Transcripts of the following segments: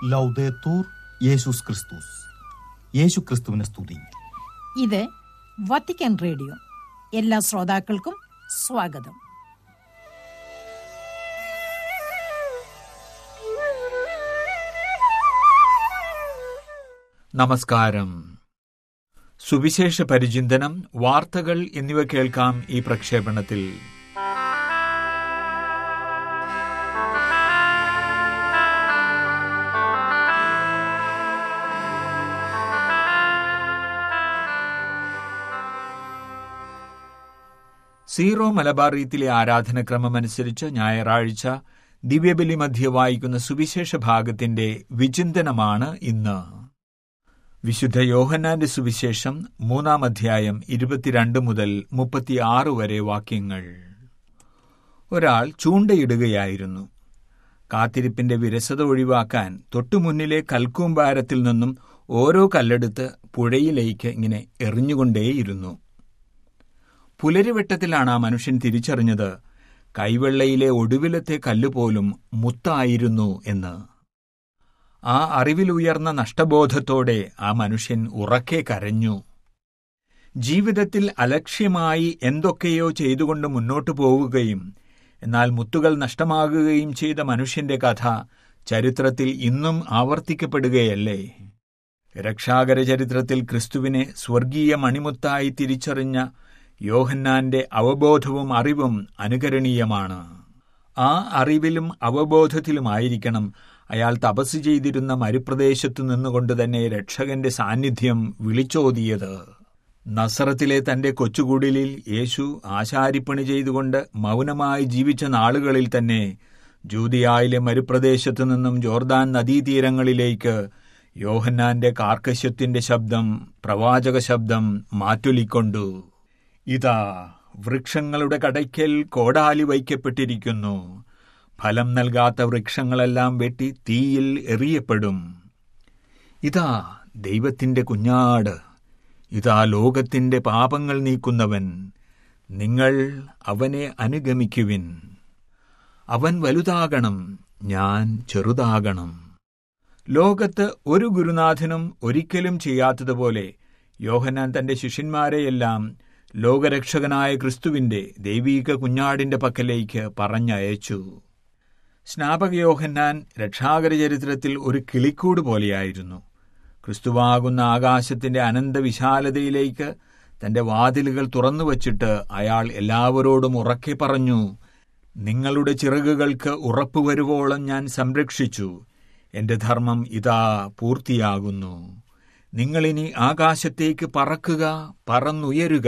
ലൗദേത്തൂർ യേശുസ് ക്രിസ്തുസ് യേശു ക്രിസ്തുവിനെ സ്തുതി ഇത് വത്തിക്കാൻ റേഡിയോ എല്ലാ ശ്രോതാക്കൾക്കും സ്വാഗതം നമസ്കാരം സുവിശേഷ പരിചിന്തനം വാർത്തകൾ എന്നിവ കേൾക്കാം ഈ പ്രക്ഷേപണത്തിൽ സീറോ മലബാറീത്തിലെ ആരാധനക്രമമനുസരിച്ച് ഞായറാഴ്ച ദിവ്യബലി മധ്യ വായിക്കുന്ന സുവിശേഷ ഭാഗത്തിന്റെ വിചിന്തനമാണ് ഇന്ന് വിശുദ്ധ യോഹന്നാന്റെ സുവിശേഷം മൂന്നാം അധ്യായം ഇരുപത്തിരണ്ട് മുതൽ മുപ്പത്തിയാറ് വരെ വാക്യങ്ങൾ ഒരാൾ ചൂണ്ടയിടുകയായിരുന്നു കാത്തിരിപ്പിന്റെ വിരസത ഒഴിവാക്കാൻ തൊട്ടുമുന്നിലെ കൽക്കൂമ്പാരത്തിൽ നിന്നും ഓരോ കല്ലെടുത്ത് പുഴയിലേക്ക് ഇങ്ങനെ എറിഞ്ഞുകൊണ്ടേയിരുന്നു പുലരിവെട്ടത്തിലാണ് ആ മനുഷ്യൻ തിരിച്ചറിഞ്ഞത് കൈവെള്ളയിലെ ഒടുവിലത്തെ കല്ലുപോലും മുത്തായിരുന്നു എന്ന് ആ അറിവിലുയർന്ന നഷ്ടബോധത്തോടെ ആ മനുഷ്യൻ ഉറക്കെ കരഞ്ഞു ജീവിതത്തിൽ അലക്ഷ്യമായി എന്തൊക്കെയോ ചെയ്തുകൊണ്ട് മുന്നോട്ടു പോവുകയും എന്നാൽ മുത്തുകൾ നഷ്ടമാകുകയും ചെയ്ത മനുഷ്യന്റെ കഥ ചരിത്രത്തിൽ ഇന്നും ആവർത്തിക്കപ്പെടുകയല്ലേ രക്ഷാകര ചരിത്രത്തിൽ ക്രിസ്തുവിനെ സ്വർഗീയ മണിമുത്തായി തിരിച്ചറിഞ്ഞ യോഹന്നാന്റെ അവബോധവും അറിവും അനുകരണീയമാണ് ആ അറിവിലും അവബോധത്തിലുമായിരിക്കണം അയാൾ തപസ് ചെയ്തിരുന്ന മരുപ്രദേശത്തു നിന്നുകൊണ്ട് തന്നെ രക്ഷകന്റെ സാന്നിധ്യം വിളിച്ചോതിയത് നസറത്തിലെ തന്റെ കൊച്ചുകുടിലിൽ യേശു ആശാരിപ്പണി ചെയ്തുകൊണ്ട് മൗനമായി ജീവിച്ച നാളുകളിൽ തന്നെ ജൂതിയായിലെ മരുപ്രദേശത്തു നിന്നും ജോർദാൻ നദീതീരങ്ങളിലേക്ക് യോഹന്നാന്റെ കാർക്കശ്യത്തിന്റെ ശബ്ദം പ്രവാചക ശബ്ദം മാറ്റൊലിക്കൊണ്ടു ഇതാ വൃക്ഷങ്ങളുടെ കടയ്ക്കൽ കോടാലി വയ്ക്കപ്പെട്ടിരിക്കുന്നു ഫലം നൽകാത്ത വൃക്ഷങ്ങളെല്ലാം വെട്ടി തീയിൽ എറിയപ്പെടും ഇതാ ദൈവത്തിന്റെ കുഞ്ഞാട് ഇതാ ലോകത്തിന്റെ പാപങ്ങൾ നീക്കുന്നവൻ നിങ്ങൾ അവനെ അനുഗമിക്കുവിൻ അവൻ വലുതാകണം ഞാൻ ചെറുതാകണം ലോകത്ത് ഒരു ഗുരുനാഥനും ഒരിക്കലും ചെയ്യാത്തതുപോലെ യോഹനാൻ തന്റെ ശിഷ്യന്മാരെയെല്ലാം ലോകരക്ഷകനായ ക്രിസ്തുവിന്റെ ദൈവീക കുഞ്ഞാടിന്റെ പക്കലേക്ക് പറഞ്ഞയച്ചു സ്നാപക യോഹന്നാൻ രക്ഷാകര ചരിത്രത്തിൽ ഒരു കിളിക്കൂട് പോലെയായിരുന്നു ക്രിസ്തുവാകുന്ന ആകാശത്തിന്റെ അനന്തവിശാലതയിലേക്ക് തന്റെ വാതിലുകൾ തുറന്നുവച്ചിട്ട് അയാൾ എല്ലാവരോടും ഉറക്കെ പറഞ്ഞു നിങ്ങളുടെ ചിറകുകൾക്ക് ഉറപ്പുവരുവോളം ഞാൻ സംരക്ഷിച്ചു എന്റെ ധർമ്മം ഇതാ പൂർത്തിയാകുന്നു നിങ്ങളിനി ആകാശത്തേക്ക് പറക്കുക പറന്നുയരുക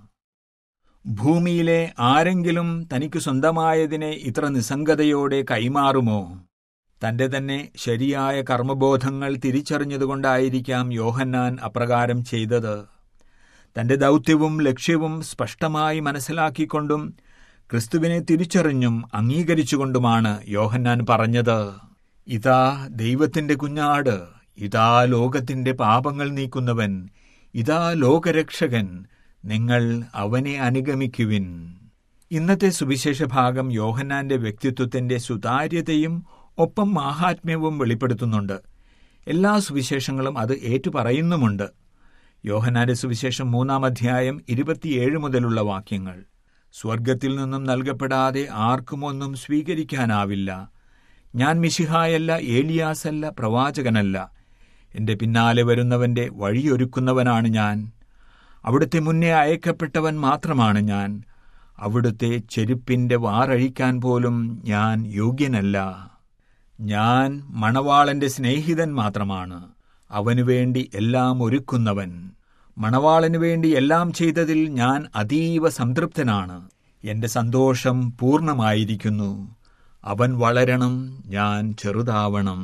ഭൂമിയിലെ ആരെങ്കിലും തനിക്ക് സ്വന്തമായതിനെ ഇത്ര നിസ്സംഗതയോടെ കൈമാറുമോ തന്റെ തന്നെ ശരിയായ കർമ്മബോധങ്ങൾ തിരിച്ചറിഞ്ഞതുകൊണ്ടായിരിക്കാം യോഹന്നാൻ അപ്രകാരം ചെയ്തത് തന്റെ ദൗത്യവും ലക്ഷ്യവും സ്പഷ്ടമായി മനസ്സിലാക്കിക്കൊണ്ടും ക്രിസ്തുവിനെ തിരിച്ചറിഞ്ഞും അംഗീകരിച്ചുകൊണ്ടുമാണ് യോഹന്നാൻ പറഞ്ഞത് ഇതാ ദൈവത്തിന്റെ കുഞ്ഞാട് ഇതാ ലോകത്തിന്റെ പാപങ്ങൾ നീക്കുന്നവൻ ഇതാ ലോകരക്ഷകൻ നിങ്ങൾ അവനെ അനുഗമിക്കുവിൻ ഇന്നത്തെ സുവിശേഷ ഭാഗം യോഹന്നാന്റെ വ്യക്തിത്വത്തിന്റെ സുതാര്യതയും ഒപ്പം മാഹാത്മ്യവും വെളിപ്പെടുത്തുന്നുണ്ട് എല്ലാ സുവിശേഷങ്ങളും അത് ഏറ്റുപറയുന്നുമുണ്ട് യോഹനാന്റെ സുവിശേഷം മൂന്നാം അധ്യായം ഇരുപത്തിയേഴ് മുതലുള്ള വാക്യങ്ങൾ സ്വർഗത്തിൽ നിന്നും നൽകപ്പെടാതെ ആർക്കുമൊന്നും സ്വീകരിക്കാനാവില്ല ഞാൻ മിശിഹായല്ല ഏലിയാസല്ല പ്രവാചകനല്ല എന്റെ പിന്നാലെ വരുന്നവന്റെ വഴിയൊരുക്കുന്നവനാണ് ഞാൻ അവിടുത്തെ മുന്നേ അയക്കപ്പെട്ടവൻ മാത്രമാണ് ഞാൻ അവിടുത്തെ ചെരുപ്പിന്റെ വാറഴിക്കാൻ പോലും ഞാൻ യോഗ്യനല്ല ഞാൻ മണവാളന്റെ സ്നേഹിതൻ മാത്രമാണ് അവനു വേണ്ടി എല്ലാം ഒരുക്കുന്നവൻ മണവാളനു വേണ്ടി എല്ലാം ചെയ്തതിൽ ഞാൻ അതീവ സംതൃപ്തനാണ് എന്റെ സന്തോഷം പൂർണ്ണമായിരിക്കുന്നു അവൻ വളരണം ഞാൻ ചെറുതാവണം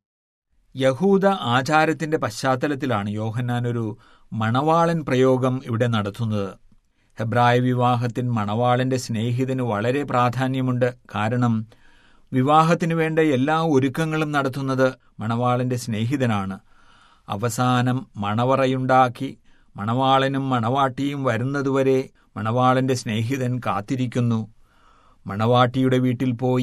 യഹൂദ ആചാരത്തിന്റെ പശ്ചാത്തലത്തിലാണ് യോഹന്നാൻ ഒരു മണവാളൻ പ്രയോഗം ഇവിടെ നടത്തുന്നത് ഹെബ്രായ വിവാഹത്തിൽ മണവാളന്റെ സ്നേഹിതന് വളരെ പ്രാധാന്യമുണ്ട് കാരണം വിവാഹത്തിനു വേണ്ട എല്ലാ ഒരുക്കങ്ങളും നടത്തുന്നത് മണവാളന്റെ സ്നേഹിതനാണ് അവസാനം മണവറയുണ്ടാക്കി മണവാളനും മണവാട്ടിയും വരുന്നതുവരെ മണവാളന്റെ സ്നേഹിതൻ കാത്തിരിക്കുന്നു മണവാട്ടിയുടെ വീട്ടിൽ പോയി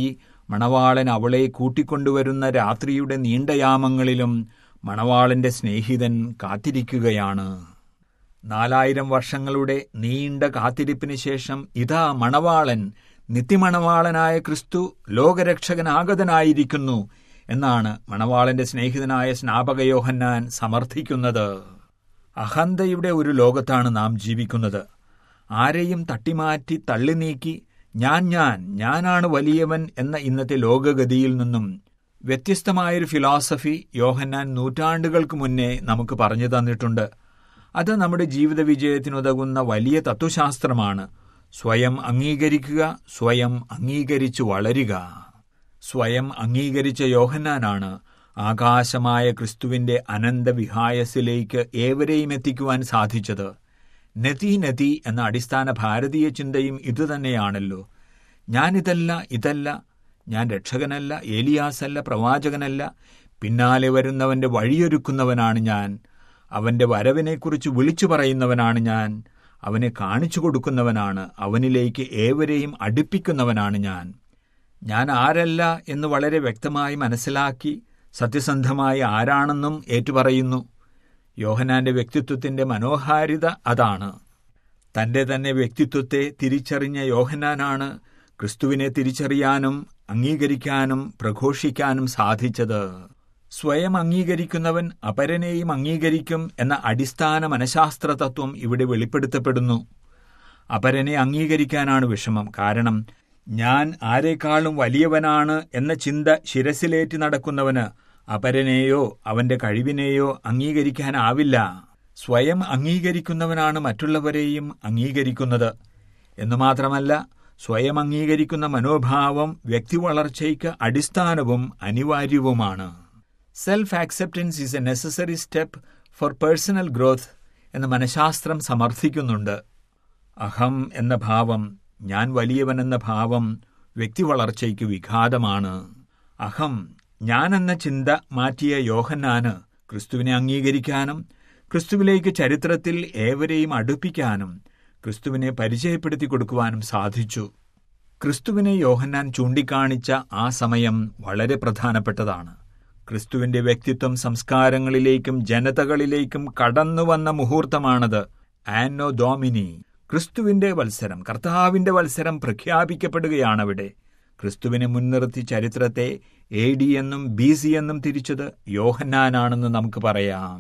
മണവാളൻ അവളെ കൂട്ടിക്കൊണ്ടുവരുന്ന രാത്രിയുടെ നീണ്ടയാമങ്ങളിലും മണവാളന്റെ സ്നേഹിതൻ കാത്തിരിക്കുകയാണ് നാലായിരം വർഷങ്ങളുടെ നീണ്ട കാത്തിരിപ്പിന് ശേഷം ഇതാ മണവാളൻ നിത്യമണവാളനായ ക്രിസ്തു ലോകരക്ഷകനാഗതനായിരിക്കുന്നു എന്നാണ് മണവാളന്റെ സ്നേഹിതനായ സ്നാപക യോഹന്നാൻ സമർത്ഥിക്കുന്നത് അഹന്തയുടെ ഒരു ലോകത്താണ് നാം ജീവിക്കുന്നത് ആരെയും തട്ടിമാറ്റി തള്ളി നീക്കി ഞാൻ ഞാൻ ഞാനാണ് വലിയവൻ എന്ന ഇന്നത്തെ ലോകഗതിയിൽ നിന്നും വ്യത്യസ്തമായൊരു ഫിലോസഫി യോഹന്നാൻ നൂറ്റാണ്ടുകൾക്ക് മുന്നേ നമുക്ക് പറഞ്ഞു തന്നിട്ടുണ്ട് അത് നമ്മുടെ ജീവിത വിജയത്തിനുതകുന്ന വലിയ തത്വശാസ്ത്രമാണ് സ്വയം അംഗീകരിക്കുക സ്വയം അംഗീകരിച്ചു വളരുക സ്വയം അംഗീകരിച്ച യോഹന്നാനാണ് ആകാശമായ ക്രിസ്തുവിന്റെ അനന്തവിഹായസിലേക്ക് ഏവരെയും എത്തിക്കുവാൻ സാധിച്ചത് നതി നതി എന്ന അടിസ്ഥാന ഭാരതീയ ചിന്തയും ഇതുതന്നെയാണല്ലോ ഞാനിതല്ല ഇതല്ല ഞാൻ രക്ഷകനല്ല ഏലിയാസല്ല പ്രവാചകനല്ല പിന്നാലെ വരുന്നവന്റെ വഴിയൊരുക്കുന്നവനാണ് ഞാൻ അവന്റെ വരവിനെക്കുറിച്ച് വിളിച്ചു പറയുന്നവനാണ് ഞാൻ അവനെ കാണിച്ചു കൊടുക്കുന്നവനാണ് അവനിലേക്ക് ഏവരെയും അടുപ്പിക്കുന്നവനാണ് ഞാൻ ഞാൻ ആരല്ല എന്ന് വളരെ വ്യക്തമായി മനസ്സിലാക്കി സത്യസന്ധമായി ആരാണെന്നും ഏറ്റുപറയുന്നു യോഹനാന്റെ വ്യക്തിത്വത്തിന്റെ മനോഹാരിത അതാണ് തന്റെ തന്നെ വ്യക്തിത്വത്തെ തിരിച്ചറിഞ്ഞ യോഹനാനാണ് ക്രിസ്തുവിനെ തിരിച്ചറിയാനും അംഗീകരിക്കാനും പ്രഘോഷിക്കാനും സാധിച്ചത് സ്വയം അംഗീകരിക്കുന്നവൻ അപരനെയും അംഗീകരിക്കും എന്ന അടിസ്ഥാന മനഃശാസ്ത്ര തത്വം ഇവിടെ വെളിപ്പെടുത്തപ്പെടുന്നു അപരനെ അംഗീകരിക്കാനാണ് വിഷമം കാരണം ഞാൻ ആരെക്കാളും വലിയവനാണ് എന്ന ചിന്ത ശിരസിലേറ്റി നടക്കുന്നവന് അപരനെയോ അവന്റെ കഴിവിനെയോ അംഗീകരിക്കാനാവില്ല സ്വയം അംഗീകരിക്കുന്നവനാണ് മറ്റുള്ളവരെയും അംഗീകരിക്കുന്നത് എന്നു മാത്രമല്ല സ്വയം അംഗീകരിക്കുന്ന മനോഭാവം വ്യക്തിവളർച്ചയ്ക്ക് അടിസ്ഥാനവും അനിവാര്യവുമാണ് self acceptance is a necessary step for personal growth എന്ന് മനഃശാസ്ത്രം സമർത്ഥിക്കുന്നുണ്ട് അഹം എന്ന ഭാവം ഞാൻ വലിയവനെന്ന ഭാവം വ്യക്തിവളർച്ചയ്ക്ക് വിഘാതമാണ് അഹം ഞാനെന്ന ചിന്ത മാറ്റിയ യോഹന്നാന് ക്രിസ്തുവിനെ അംഗീകരിക്കാനും ക്രിസ്തുവിലേക്ക് ചരിത്രത്തിൽ ഏവരെയും അടുപ്പിക്കാനും ക്രിസ്തുവിനെ പരിചയപ്പെടുത്തി കൊടുക്കുവാനും സാധിച്ചു ക്രിസ്തുവിനെ യോഹന്നാൻ ചൂണ്ടിക്കാണിച്ച ആ സമയം വളരെ പ്രധാനപ്പെട്ടതാണ് ക്രിസ്തുവിന്റെ വ്യക്തിത്വം സംസ്കാരങ്ങളിലേക്കും ജനതകളിലേക്കും കടന്നുവന്ന മുഹൂർത്തമാണത് ആന്നോ ഡോമിനി ക്രിസ്തുവിന്റെ വത്സരം കർത്താവിന്റെ വത്സരം പ്രഖ്യാപിക്കപ്പെടുകയാണവിടെ ക്രിസ്തുവിനെ മുൻനിർത്തി ചരിത്രത്തെ എ ഡി എന്നും ബി സി എന്നും തിരിച്ചത് യോഹന്നാനാണെന്ന് നമുക്ക് പറയാം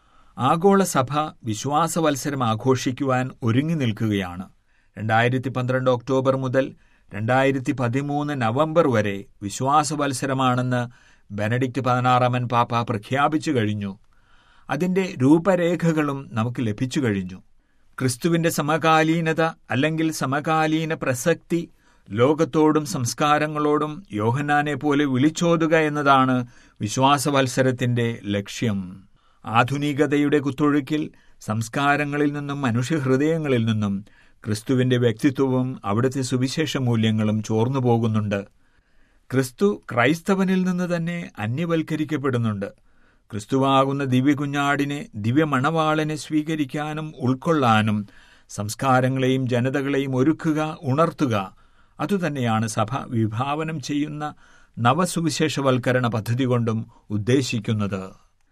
ആഗോള സഭ വിശ്വാസവത്സരം ആഘോഷിക്കുവാൻ ഒരുങ്ങി നിൽക്കുകയാണ് രണ്ടായിരത്തി പന്ത്രണ്ട് ഒക്ടോബർ മുതൽ രണ്ടായിരത്തി പതിമൂന്ന് നവംബർ വരെ വിശ്വാസവത്സരമാണെന്ന് ബെനഡിക്റ്റ് പതിനാറാമൻ പാപ്പ പ്രഖ്യാപിച്ചു കഴിഞ്ഞു അതിന്റെ രൂപരേഖകളും നമുക്ക് ലഭിച്ചു കഴിഞ്ഞു ക്രിസ്തുവിന്റെ സമകാലീനത അല്ലെങ്കിൽ സമകാലീന പ്രസക്തി ലോകത്തോടും സംസ്കാരങ്ങളോടും യോഹന്നാനെ പോലെ വിളിച്ചോതുക എന്നതാണ് വിശ്വാസവത്സരത്തിന്റെ ലക്ഷ്യം ആധുനികതയുടെ കുത്തൊഴുക്കിൽ സംസ്കാരങ്ങളിൽ നിന്നും മനുഷ്യഹൃദയങ്ങളിൽ നിന്നും ക്രിസ്തുവിന്റെ വ്യക്തിത്വവും അവിടുത്തെ സുവിശേഷ മൂല്യങ്ങളും ചോർന്നു പോകുന്നുണ്ട് ക്രിസ്തു ക്രൈസ്തവനിൽ നിന്ന് തന്നെ അന്യവൽക്കരിക്കപ്പെടുന്നുണ്ട് ക്രിസ്തുവാകുന്ന ദിവ്യകുഞ്ഞാടിനെ ദിവ്യമണവാളനെ സ്വീകരിക്കാനും ഉൾക്കൊള്ളാനും സംസ്കാരങ്ങളെയും ജനതകളെയും ഒരുക്കുക ഉണർത്തുക അതുതന്നെയാണ് സഭ വിഭാവനം ചെയ്യുന്ന നവസുവിശേഷവൽക്കരണ പദ്ധതി കൊണ്ടും ഉദ്ദേശിക്കുന്നത്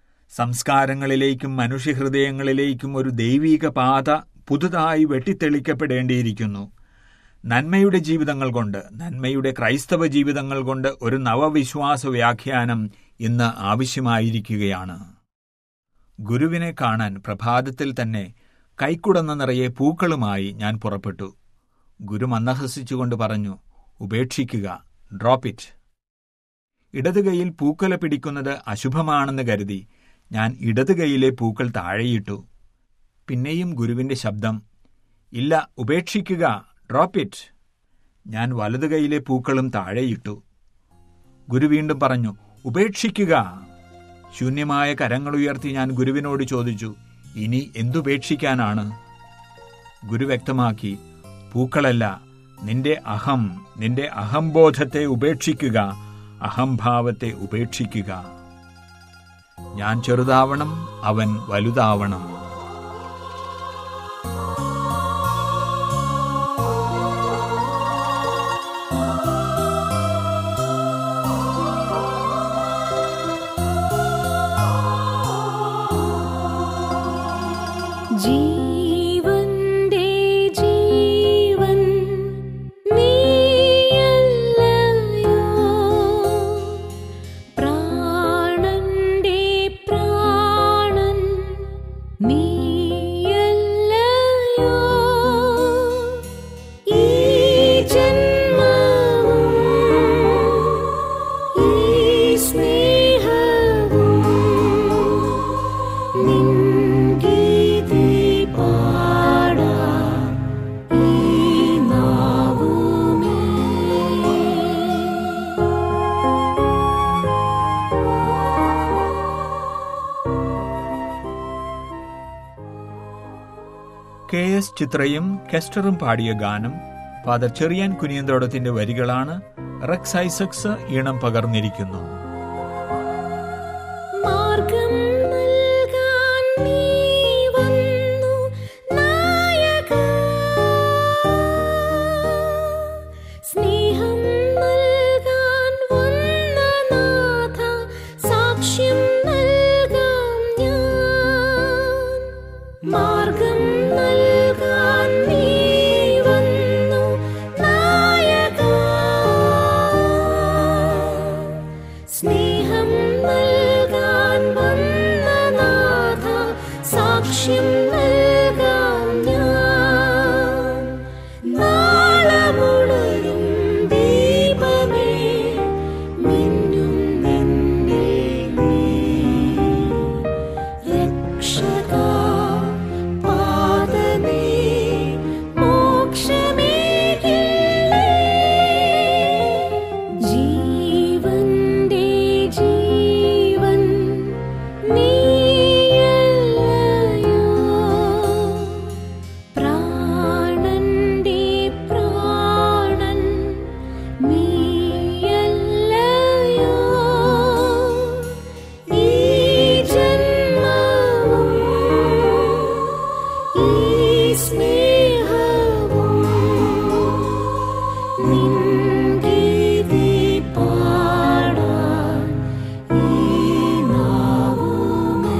സംസ്കാരങ്ങളിലേക്കും മനുഷ്യഹൃദയങ്ങളിലേക്കും ഒരു ദൈവീക പാത പുതുതായി വെട്ടിത്തെളിക്കപ്പെടേണ്ടിയിരിക്കുന്നു നന്മയുടെ ജീവിതങ്ങൾ കൊണ്ട് നന്മയുടെ ക്രൈസ്തവ ജീവിതങ്ങൾ കൊണ്ട് ഒരു നവവിശ്വാസ വ്യാഖ്യാനം ഇന്ന് ആവശ്യമായിരിക്കുകയാണ് ഗുരുവിനെ കാണാൻ പ്രഭാതത്തിൽ തന്നെ കൈക്കുടന്ന നിറയെ പൂക്കളുമായി ഞാൻ പുറപ്പെട്ടു ഗുരു മന്ദഹസിച്ചുകൊണ്ട് പറഞ്ഞു ഉപേക്ഷിക്കുക ഡ്രോപ്പ് ഇറ്റ് ഇടത് കൈയിൽ പൂക്കല പിടിക്കുന്നത് അശുഭമാണെന്ന് കരുതി ഞാൻ ഇടത് കൈയിലെ പൂക്കൾ താഴെയിട്ടു പിന്നെയും ഗുരുവിന്റെ ശബ്ദം ഇല്ല ഉപേക്ഷിക്കുക ഡ്രോപ്പ് ഇറ്റ് ഞാൻ വലതു കൈയിലെ പൂക്കളും താഴെയിട്ടു ഗുരു വീണ്ടും പറഞ്ഞു ഉപേക്ഷിക്കുക ശൂന്യമായ കരങ്ങളുയർത്തി ഞാൻ ഗുരുവിനോട് ചോദിച്ചു ഇനി എന്തുപേക്ഷിക്കാനാണ് ഗുരു വ്യക്തമാക്കി പൂക്കളല്ല നിന്റെ അഹം നിന്റെ അഹംബോധത്തെ ഉപേക്ഷിക്കുക അഹംഭാവത്തെ ഉപേക്ഷിക്കുക ഞാൻ ചെറുതാവണം അവൻ വലുതാവണം ചിത്രയും കെസ്റ്ററും പാടിയ ഗാനം ഫാദർ ചെറിയാൻ കുനിയന്തോടത്തിന്റെ വരികളാണ് റെക്സ് ഐസക്സ് ഈണം പകർന്നിരിക്കുന്നു മാർഗം നൽകാൻ നീ വന്നു നായക സ്നേഹം നൽകാൻ വന്ന നാഥ സാക്ഷ്യം നൽകാം ഞാൻ മാർഗം നൽകാൻ നീ വന്നു നായക സ്നേഹം നൽകാൻ വന്ന നാഥ സാക്ഷ്യം നൽകാം ഞാൻ നാളമുണരും ദീപമേ മിന്നും നിന്നിൽ നീ രക്ഷകാ പാദമേ മോക്ഷമേകില്ലേ ജീവന്റെ ജീവൻ നീയല്ലയോ പ്രാണന്റെ പ്രാണൻ നീയല്ലയോ ഈ ജന്മവും ഈ സ്നേഹവും നിൻഗീതി പാടാൻ ഈ നാവുമേ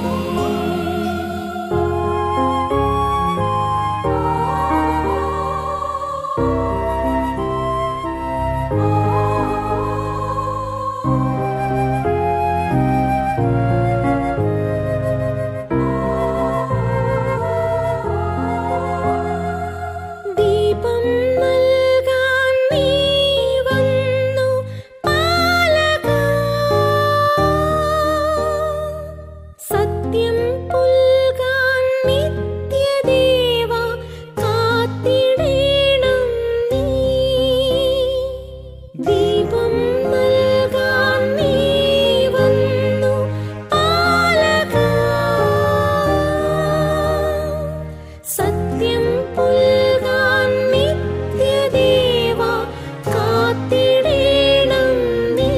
ദീപം നൽകാൻ നീ വന്നു പാലക സത്യം പുൽകാൻ നിത്യദേവ കാത്തിടേണം നീ ദീപം നൽകാൻ നീ വന്നു പാലക സത്യം പുൽകാൻ നിത്യദേവ കാത്തിടേണം നീ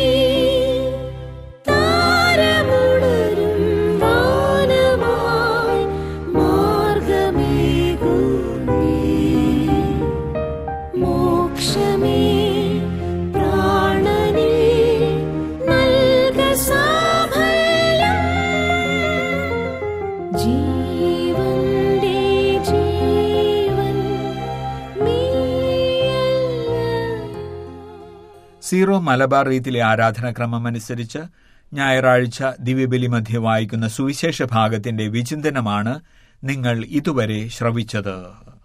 താരമുണരും വാനമായി മാർഗമേകൂ നീ മോക്ഷമേ പ്രാണനിൽ നൽക സാഫല്യം ജീവന്റെ ജീവൻ നീയല്ല സീറോ മലബാർ റീത്തിലെ ആരാധനാക്രമം അനുസരിച്ച് ഞായറാഴ്ച ദിവ്യബലി മധ്യ വായിക്കുന്ന സുവിശേഷ ഭാഗത്തിന്റെ വിചിന്തനമാണ് നിങ്ങൾ ഇതുവരെ ശ്രവിച്ചത്